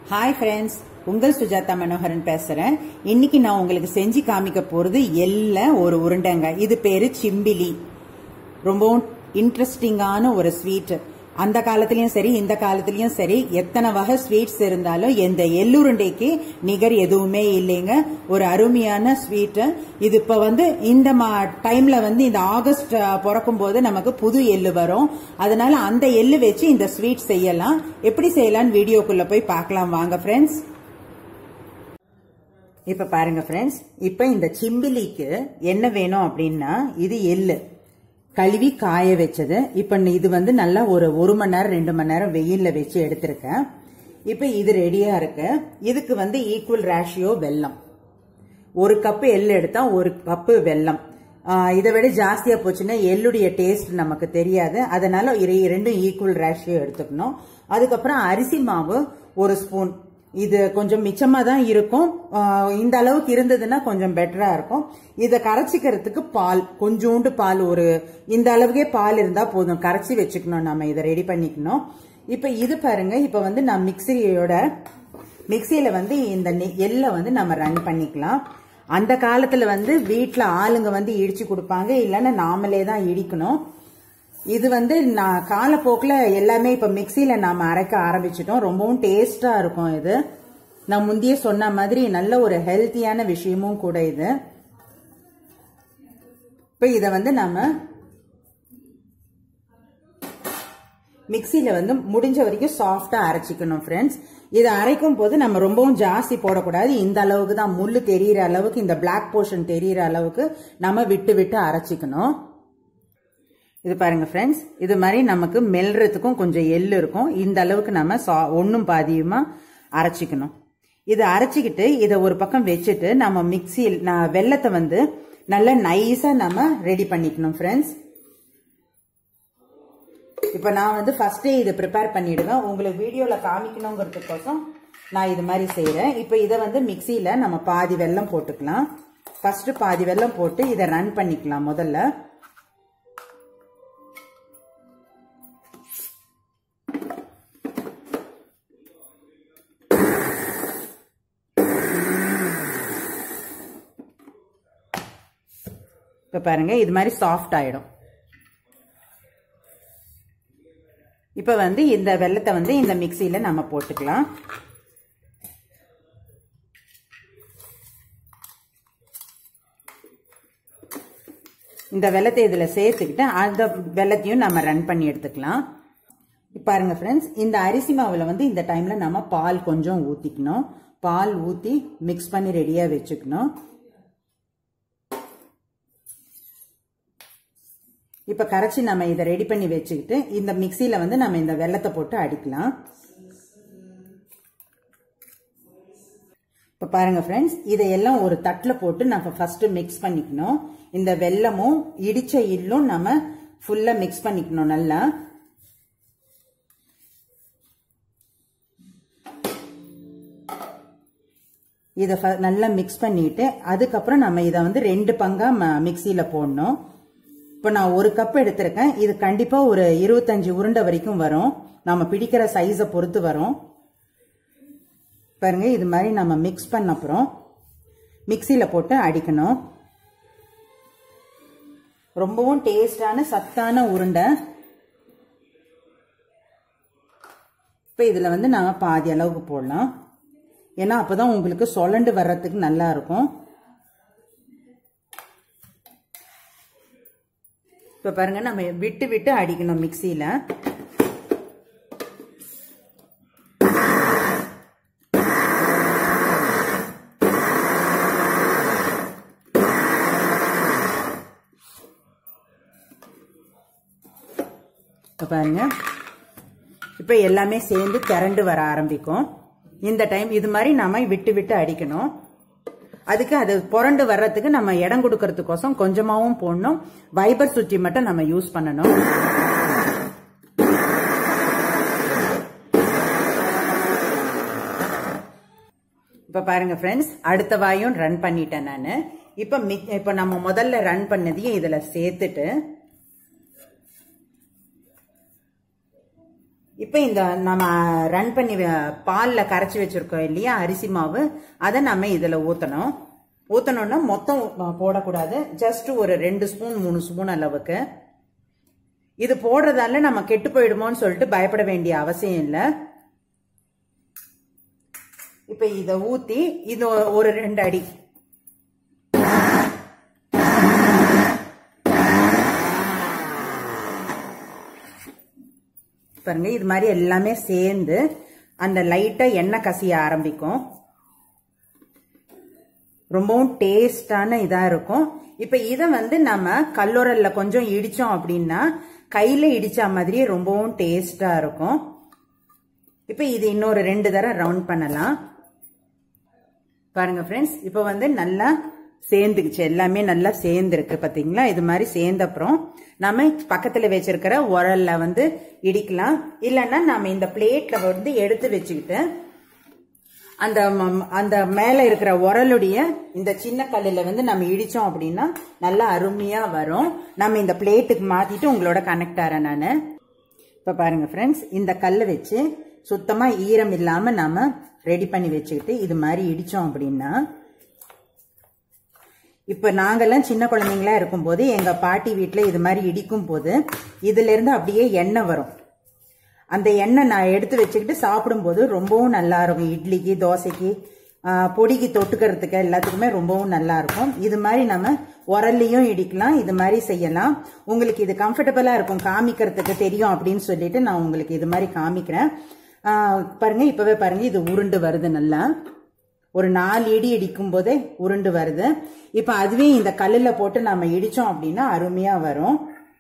hi friends உங்கள் சுஜாதா மனோகரன் பேசுறேன் இன்னைக்கு நான் உங்களுக்கு செஞ்சு காமிக்க போறது எல்ல ஒரு உருண்டைங்க இது பேரு சிம்பிலி ரொம்பவும் இன்ட்ரெஸ்டிங்கான ஒரு ஸ்வீட் அந்த காலத்திலயும் சரி இந்த காலத்திலயும் சரி எத்தனை வகை ஸ்வீட்ஸ் இருந்தாலும் எந்த எள்ளுருண்டைக்கு நிகர் எதுவுமே இல்லைங்க ஒரு அருமையான ஸ்வீட் இது இப்ப வந்து இந்த டைம்ல வந்து இந்த ஆகஸ்ட் பிறக்கும் போது நமக்கு புது எள்ளு வரும் அதனால அந்த எள்ளு வச்சு இந்த ஸ்வீட் செய்யலாம் எப்படி செய்யலாம்னு வீடியோக்குள்ள போய் பார்க்கலாம் வாங்க ஃப்ரெண்ட்ஸ் இப்ப பாருங்க ஃப்ரெண்ட்ஸ் இப்ப இந்த சிம்பிலிக்கு என்ன வேணும் அப்படின்னா இது எள்ளு கழுவி காய வச்சது இப்ப இது வந்து நல்லா ஒரு ஒரு மணி நேரம் ரெண்டு மணி நேரம் வெயில்ல வச்சு எடுத்திருக்கேன் இப்ப இது ரெடியா இருக்கு இதுக்கு வந்து ஈக்குவல் ரேஷியோ வெல்லம் ஒரு கப்பு எள்ளு எடுத்தா ஒரு கப்பு வெல்லம் இதை விட ஜாஸ்தியா போச்சுன்னா எள்ளுடைய டேஸ்ட் நமக்கு தெரியாது அதனால ரெண்டும் ஈக்குவல் ரேஷியோ எடுத்துக்கணும் அதுக்கப்புறம் அரிசி மாவு ஒரு ஸ்பூன் இது கொஞ்சம் மிச்சமா தான் இருக்கும் இந்த அளவுக்கு இருந்ததுன்னா கொஞ்சம் பெட்டரா இருக்கும் இதை கரைச்சிக்கிறதுக்கு பால் கொஞ்சோண்டு பால் ஒரு இந்த அளவுக்கே பால் இருந்தா போதும் கரைச்சி வச்சுக்கணும் நம்ம இதை ரெடி பண்ணிக்கணும் இப்ப இது பாருங்க இப்ப வந்து நான் மிக்சியோட மிக்சியில வந்து இந்த எல்லை வந்து நம்ம ரன் பண்ணிக்கலாம் அந்த காலத்துல வந்து வீட்டுல ஆளுங்க வந்து இடிச்சு கொடுப்பாங்க இல்லைன்னா நாமளே தான் இடிக்கணும் இது வந்து நான் காலப்போக்கில் எல்லாமே இப்போ மிக்சியில் நாம் அரைக்க ஆரம்பிச்சிட்டோம் ரொம்பவும் டேஸ்டாக இருக்கும் இது நான் முந்தைய சொன்ன மாதிரி நல்ல ஒரு ஹெல்த்தியான விஷயமும் கூட இது இப்போ இதை வந்து நம்ம மிக்சியில் வந்து முடிஞ்ச வரைக்கும் சாஃப்டாக அரைச்சிக்கணும் ஃப்ரெண்ட்ஸ் இதை அரைக்கும் போது நம்ம ரொம்பவும் ஜாஸ்தி போடக்கூடாது இந்த அளவுக்கு தான் முள்ளு தெரியிற அளவுக்கு இந்த பிளாக் போர்ஷன் தெரியிற அளவுக்கு நம்ம விட்டு விட்டு அரைச்சிக்கணும் இது பாருங்க ஃப்ரெண்ட்ஸ் இது மாதிரி நமக்கு மெல்றதுக்கும் கொஞ்சம் எள்ளு இருக்கும் இந்த அளவுக்கு நம்ம ஒன்றும் பாதியுமா அரைச்சிக்கணும் இதை அரைச்சிக்கிட்டு இதை ஒரு பக்கம் வச்சுட்டு நம்ம மிக்சியில் வெள்ளத்தை வந்து நல்லா நைஸாக நம்ம ரெடி பண்ணிக்கணும் ஃப்ரெண்ட்ஸ் இப்போ நான் வந்து ஃபர்ஸ்டே இதை ப்ரிப்பேர் பண்ணிடுவேன் உங்களுக்கு வீடியோவில் காமிக்கணுங்கிறதுக்கோசம் நான் இது மாதிரி செய்கிறேன் இப்போ இதை வந்து மிக்சியில் நம்ம பாதி வெல்லம் போட்டுக்கலாம் ஃபர்ஸ்ட் பாதி வெல்லம் போட்டு இதை ரன் பண்ணிக்கலாம் முதல்ல இப்போ பாருங்க இது மாதிரி சாஃப்ட் ஆயிடும் இப்போ வந்து இந்த வெள்ளத்தை வந்து இந்த மிக்சியில் நம்ம போட்டுக்கலாம் இந்த வெள்ளத்தை இதில் சேர்த்துக்கிட்டு அந்த வெள்ளத்தையும் நம்ம ரன் பண்ணி எடுத்துக்கலாம் பாருங்க ஃப்ரெண்ட்ஸ் இந்த அரிசி மாவில் வந்து இந்த டைமில் நம்ம பால் கொஞ்சம் ஊற்றிக்கணும் பால் ஊற்றி மிக்ஸ் பண்ணி ரெடியாக வச்சுக்கணும் இப்போ கரைச்சி நம்ம இதை ரெடி பண்ணி வச்சுக்கிட்டு இந்த மிக்சியில் வந்து நம்ம இந்த வெள்ளத்தை போட்டு அடிக்கலாம் இப்போ பாருங்க ஃப்ரெண்ட்ஸ் இதையெல்லாம் ஒரு தட்டில் போட்டு நம்ம ஃபர்ஸ்ட் மிக்ஸ் பண்ணிக்கணும் இந்த வெள்ளமும் இடிச்ச இல்லும் நம்ம ஃபுல்லாக மிக்ஸ் பண்ணிக்கணும் நல்லா இதை நல்லா மிக்ஸ் பண்ணிட்டு அதுக்கப்புறம் நம்ம இதை வந்து ரெண்டு பங்கா மிக்சியில் போடணும் இப்போ நான் ஒரு கப் எடுத்திருக்கேன் இது கண்டிப்பாக ஒரு இருபத்தஞ்சு உருண்டை வரைக்கும் வரும் நம்ம பிடிக்கிற சைஸை பொறுத்து வரும் பாருங்க இது மாதிரி நம்ம மிக்ஸ் பண்ண அப்புறம் மிக்சியில் போட்டு அடிக்கணும் ரொம்பவும் டேஸ்டான சத்தான உருண்டை இப்போ இதில் வந்து நாங்கள் பாதி அளவுக்கு போடலாம் ஏன்னா அப்போ தான் உங்களுக்கு சொலண்டு வர்றதுக்கு நல்லா இருக்கும் இப்போ பாருங்க நம்ம விட்டு விட்டு அடிக்கணும் மிக்சியில் இப்போ பாருங்க இப்போ எல்லாமே சேர்ந்து திரண்டு வர ஆரம்பிக்கும் இந்த டைம் இது மாதிரி நாம விட்டு விட்டு அடிக்கணும் அதுக்கு அது புரண்டு வர்றதுக்கு நம்ம இடம் கொடுக்கறதுக்கோசம் கொஞ்சமாவும் போடணும் வைபர் சுற்றி மட்டும் நம்ம யூஸ் பண்ணணும் இப்ப பாருங்க ஃப்ரெண்ட்ஸ் அடுத்த வாயும் ரன் பண்ணிட்டேன் நான் இப்ப இப்ப நம்ம முதல்ல ரன் பண்ணதையும் இதுல சேர்த்துட்டு இப்போ இந்த நம்ம ரன் பண்ணி வ- பால்ல கரைச்சி வச்சிருக்கோம் இல்லையா அரிசி மாவு அதை நம்ம இதுல ஊத்தணும் ஊத்தணும்னா மொத்தம் ஊ- போடக்கூடாது ஜஸ்ட் ஒரு ரெண்டு ஸ்பூன் மூணு ஸ்பூன் அளவுக்கு இது போடுறதால நம்ம கெட்டு போயிடுமோன்னு சொல்லிட்டு பயப்பட வேண்டிய அவசியம் இல்லை இப்ப இத ஊத்தி இது ஒரு ரெண்டு அடி பாருங்க இது மாதிரி எல்லாமே சேர்ந்து அந்த லைட்டா எண்ணெய் கசிய ஆரம்பிக்கும் ரொம்பவும் டேஸ்டான இதா இருக்கும் இப்ப இத வந்து நம்ம கல்லூரல்ல கொஞ்சம் இடிச்சோம் அப்படின்னா கையில இடிச்ச மாதிரியே ரொம்பவும் டேஸ்டா இருக்கும் இப்ப இது இன்னொரு ரெண்டு தடவை ரவுண்ட் பண்ணலாம் பாருங்க ஃப்ரெண்ட்ஸ் இப்போ வந்து நல்லா சேர்ந்துக்குச்சு எல்லாமே நல்லா சேர்ந்துருக்கு பாத்தீங்களா இது மாதிரி சேர்ந்த அப்புறம் நம்ம பக்கத்துல வச்சிருக்கிற உரல்ல வந்து இடிக்கலாம் இல்லைன்னா நம்ம இந்த பிளேட்ல வந்து எடுத்து வச்சுக்கிட்டு அந்த ம- அந்த மேல இருக்கிற உரலுடைய இந்த சின்ன கல்லுல வந்து நம்ம இடிச்சோம் அப்படின்னா நல்லா அருமையா வரும் நம்ம இந்த பிளேட்டுக்கு மாத்திட்டு உங்களோட கனெக்ட் ஆறேன் நான் இப்ப பாருங்க ஃப்ரெண்ட்ஸ் இந்த கல்லை வச்சு சுத்தமா ஈரம் இல்லாம நாம ரெடி பண்ணி வச்சுக்கிட்டு இது மாதிரி இடிச்சோம் அப்படின்னா இப்ப நாங்கெல்லாம் சின்ன குழந்தைங்களா இருக்கும்போது எங்க பாட்டி வீட்டுல இது மாதிரி இடிக்கும் போது இதுல இருந்து அப்படியே எண்ணெய் வரும் அந்த எண்ணெய் நான் எடுத்து வச்சுக்கிட்டு சாப்பிடும்போது ரொம்பவும் நல்லா இருக்கும் இட்லிக்கு தோசைக்கு ஆ, பொடிக்கு தொட்டுக்கிறதுக்கு எல்லாத்துக்குமே ரொம்பவும் நல்லா இருக்கும் இது மாதிரி நம்ம உரல்லையும் இடிக்கலாம் இது மாதிரி செய்யலாம் உங்களுக்கு இது கம்ஃபர்டபுளா இருக்கும் காமிக்கிறதுக்கு தெரியும் அப்படின்னு சொல்லிட்டு நான் உங்களுக்கு இது மாதிரி காமிக்கிறேன் ஆ, பாருங்க இப்பவே பாருங்க இது உருண்டு வருது நல்லா ஒரு நாலு இடி இடிக்கும் போதே உருண்டு வருது இப்ப அதுவே இந்த கல்லுல போட்டு நம்ம இடிச்சோம் அப்படின்னா அருமையா வரும்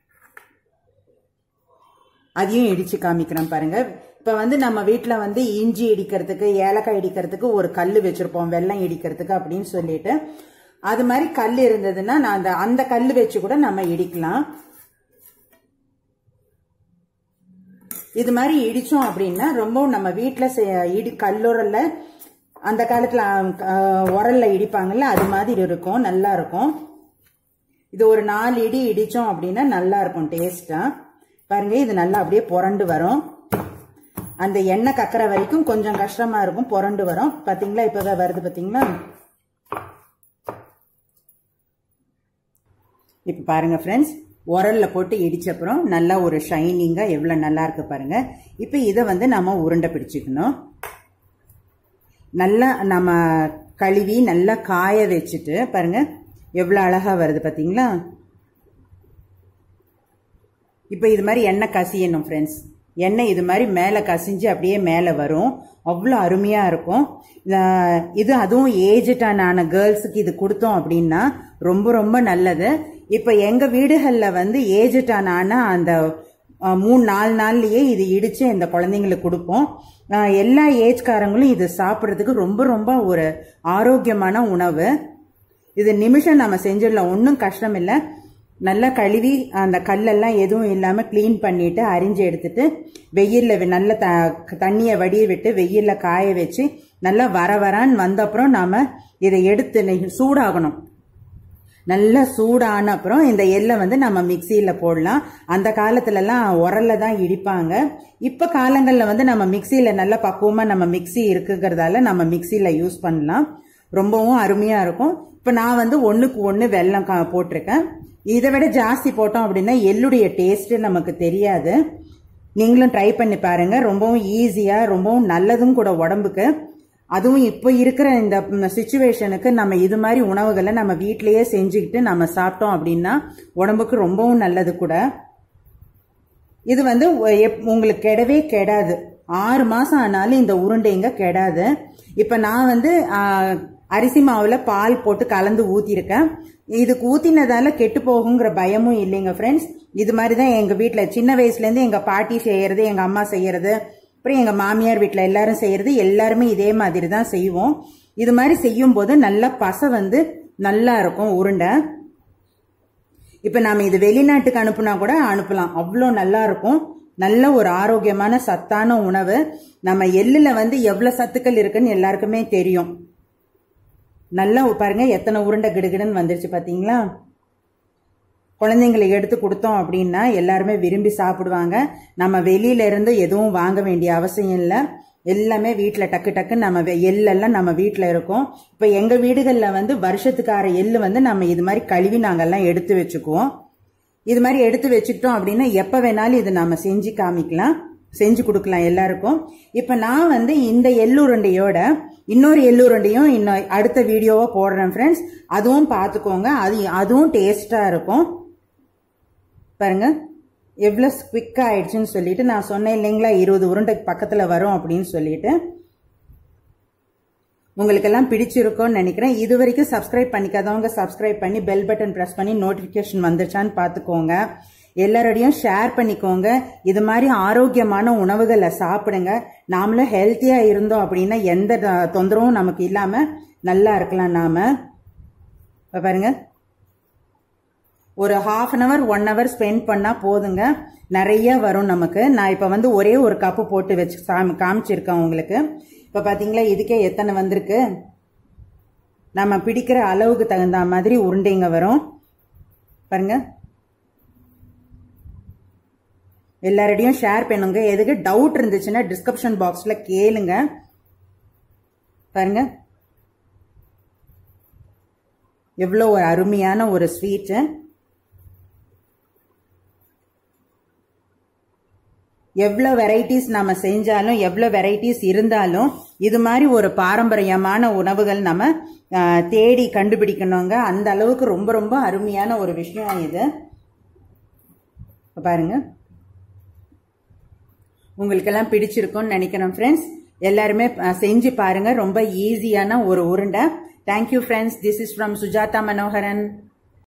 அதையும் இடிச்சு காமிக்கிறேன் பாருங்க இப்ப வந்து நம்ம வீட்ல வந்து இஞ்சி இடிக்கிறதுக்கு ஏலக்காய் இடிக்கிறதுக்கு ஒரு கல் வச்சிருப்போம் வெல்லம் இடிக்கிறதுக்கு அப்படின்னு சொல்லிட்டு அது மாதிரி கல் இருந்ததுன்னா நான் அந்த அந்த கல் வச்சு கூட நம்ம இடிக்கலாம் இது மாதிரி இடிச்சோம் அப்படின்னா ரொம்பவும் நம்ம வீட்டுல செ- இடி கல்லுரல்ல அந்த காலத்துல அஹ், உரல்ல இடிப்பாங்கல்ல அது மாதிரி இருக்கும் நல்லா இருக்கும் இது ஒரு நாலு இடி இடிச்சோம் அப்படின்னா நல்லா இருக்கும் டேஸ்டா பாருங்க இது நல்லா அப்படியே புரண்டு வரும் அந்த எண்ணெய் கக்கற வரைக்கும் கொஞ்சம் கஷ்டமா இருக்கும் புரண்டு வரும் பாத்தீங்களா இப்பதான் வருது பாத்தீங்களா இப்ப பாருங்க ஃப்ரெண்ட்ஸ் உரல்ல போட்டு இடிச்ச அப்புறம் நல்லா ஒரு ஷைனிங்கா எவ்வளவு நல்லா இருக்கு பாருங்க இப்ப இதை வந்து நம்ம உருண்டை பிடிச்சிக்கணும் நல்லா நம்ம கழுவி நல்லா காய வச்சுட்டு பாருங்க எவ்வளோ அழகா வருது பாத்தீங்களா இப்போ இது மாதிரி எண்ணெய் கசியணும் ஃப்ரெண்ட்ஸ் எண்ணெய் இது மாதிரி மேலே கசிஞ்சு அப்படியே மேலே வரும் அவ்வளோ அருமையாக இருக்கும் ஆஹ் இது அதுவும் ஏஜ்டான கேர்ள்ஸுக்கு இது கொடுத்தோம் அப்படின்னா ரொம்ப ரொம்ப நல்லது இப்போ எங்கள் வீடுகளில் வந்து ஏஜ்டான அந்த ஆஹ் மூணு நாலு நாள்லயே இது இடிச்சு இந்த குழந்தைங்களுக்கு கொடுப்போம் ஆஹ் எல்லா ஏஜ்காரங்களும் இது சாப்பிட்றதுக்கு ரொம்ப ரொம்ப ஒரு ஆரோக்கியமான உணவு இது நிமிஷம் நம்ம செஞ்சிடலாம் ஒன்றும் கஷ்டம் இல்லை நல்லா கழுவி அந்த கல்லெல்லாம் எதுவும் இல்லாமல் க்ளீன் பண்ணிட்டு அரிஞ்சு எடுத்துட்டு வெயிலில் நல்ல த தண்ணியை வடிய விட்டு வெயிலில் காய வச்சு நல்லா வர வரான்னு வந்த அப்புறம் நாம் இதை எடுத்து நெய்- சூடாகணும் நல்லா சூடான அப்புறம் இந்த எள்ளை வந்து நம்ம மிக்சியில் போடலாம் அந்த காலத்துலலாம் உரல்ல தான் இடிப்பாங்க இப்போ காலங்களில் வந்து நம்ம மிக்சியில் நல்லா பக்குவமாக நம்ம மிக்சி இருக்குங்கிறதால நம்ம மிக்சியில் யூஸ் பண்ணலாம் ரொம்பவும் அருமையாக இருக்கும் இப்போ நான் வந்து ஒன்றுக்கு ஒன்று வெல்லம் கா போட்டிருக்கேன் இதை விட ஜாஸ்தி போட்டோம் அப்படின்னா எள்ளுடைய டேஸ்ட் நமக்கு தெரியாது நீங்களும் ட்ரை பண்ணி பாருங்க ரொம்பவும் ஈஸியாக ரொம்பவும் நல்லதும் கூட உடம்புக்கு அதுவும் இப்போ இருக்கிற இந்த சுச்சுவேஷனுக்கு நம்ம இது மாதிரி உணவுகளை நம்ம வீட்டிலேயே செஞ்சுக்கிட்டு நம்ம சாப்பிட்டோம் அப்படின்னா உடம்புக்கு ரொம்பவும் நல்லது கூட இது வந்து ஒ- எப்- உங்களுக்கு கெடவே கெடாது ஆறு மாசம் ஆனாலும் இந்த உருண்டைங்க கெடாது இப்ப நான் வந்து ஆ, அரிசி மாவுல பால் போட்டு கலந்து ஊத்திருக்கேன் இதுக்கு ஊத்தினதால கெட்டு போகுங்கிற பயமும் இல்லைங்க ஃப்ரெண்ட்ஸ் இது மாதிரி தான் எங்க வீட்ல சின்ன வயசுல இருந்து எங்க பாட்டி செய்யறது எங்க அம்மா செய்யறது அப்புறம் எங்க மாமியார் வீட்ல எல்லாரும் செய்யறது எல்லாருமே இதே மாதிரி தான் செய்வோம் இது மாதிரி செய்யும் போது நல்லா பசை வந்து நல்லா இருக்கும் உருண்டை இப்ப நாம இது வெளிநாட்டுக்கு அனுப்புனா கூட அனுப்பலாம் அவ்வளோ நல்லா இருக்கும் நல்ல ஒரு ஆரோக்கியமான சத்தான உணவு நம்ம எள்ளுல வந்து எவ்வளவு சத்துக்கள் இருக்குன்னு எல்லாருக்குமே தெரியும் நல்லா பாருங்க எத்தனை உருண்டை கிடுகிடுன்னு வந்துருச்சு பாத்தீங்களா குழந்தைங்களுக்கு எடுத்து கொடுத்தோம் அப்படின்னா எல்லாருமே விரும்பி சாப்பிடுவாங்க நம்ம வெளியில இருந்து எதுவும் வாங்க வேண்டிய அவசியம் இல்லை எல்லாமே வீட்டில் டக்கு டக்குன்னு நம்ம வெ- எள்ளெல்லாம் நம்ம வீட்டில் இருக்கும் இப்போ எங்கள் வீடுகளில் வந்து வருஷத்துக்கார எள்ளு வந்து நம்ம இது மாதிரி கழுவி நாங்கெல்லாம் எடுத்து வச்சுக்குவோம் இது மாதிரி எடுத்து வச்சுக்கிட்டோம் அப்படின்னா எப்போ வேணாலும் இது நம்ம செஞ்சு காமிக்கலாம் செஞ்சு கொடுக்கலாம் எல்லாருக்கும் இப்போ நான் வந்து இந்த எள்ளுருண்டையோட இன்னொரு எள்ளுருண்டையும் இன்னும் அடுத்த வீடியோவை போடுறேன் ஃப்ரெண்ட்ஸ் அதுவும் பார்த்துக்கோங்க அது அதுவும் டேஸ்ட்டாக இருக்கும் பாருங்க எவ்வளோ குவிக்காக ஆயிடுச்சுன்னு சொல்லிட்டு நான் சொன்னேன் இல்லைங்களா இருபது உருண்டைக்கு பக்கத்தில் வரும் அப்படின்னு சொல்லிட்டு உங்களுக்கெல்லாம் பிடிச்சிருக்கும்னு நினைக்கிறேன் இது வரைக்கும் சப்ஸ்கிரைப் பண்ணிக்காதவங்க சப்ஸ்கிரைப் பண்ணி பெல் பட்டன் ப்ரெஸ் பண்ணி நோட்டிஃபிகேஷன் வந்துருச்சான்னு பார்த்துக்கோங்க எல்லாரோடையும் ஷேர் பண்ணிக்கோங்க இது மாதிரி ஆரோக்கியமான உணவுகளை சாப்பிடுங்க நாமளும் ஹெல்த்தியாக இருந்தோம் அப்படின்னா எந்த த- தொந்தரவும் நமக்கு இல்லாமல் நல்லா இருக்கலாம் நாம இப்ப பாருங்க ஒரு half an hour one hour spend பண்ணால் போதுங்க நிறைய வரும் நமக்கு நான் இப்போ வந்து ஒரே ஒரு கப்பு போட்டு வச்சு சாமி காமிச்சிருக்கேன் உங்களுக்கு இப்போ பார்த்தீங்களா இதுக்கே எத்தனை வந்திருக்கு நம்ம பிடிக்கிற அளவுக்கு தகுந்த மாதிரி உருண்டைங்க வரும் பாருங்க எல்லாரோடையும் ஷேர் பண்ணுங்க எதுக்கு டவுட் இருந்துச்சுன்னா டிஸ்கிரிப்ஷன் பாக்ஸில் கேளுங்க பாருங்க எவ்வளோ ஒரு அருமையான ஒரு ஸ்வீட்டு எவ்வளோ வெரைட்டிஸ் நம்ம செஞ்சாலும் எவ்வளோ வெரைட்டிஸ் இருந்தாலும் இது மாதிரி ஒரு பாரம்பரியமான உணவுகள் நம்ம ஆஹ், தேடி கண்டுபிடிக்கணுங்க அந்த அளவுக்கு ரொம்ப ரொம்ப அருமையான ஒரு விஷயம் இது இப்ப பாருங்க உங்களுக்கெல்லாம் பிடிச்சிருக்கும்னு நினைக்கிறேன் ஃப்ரெண்ட்ஸ் எல்லாருமே அஹ், செஞ்சு பாருங்க ரொம்ப ஈஸியான ஒரு உருண்டை thank you friends this is from Sujatha Manoharan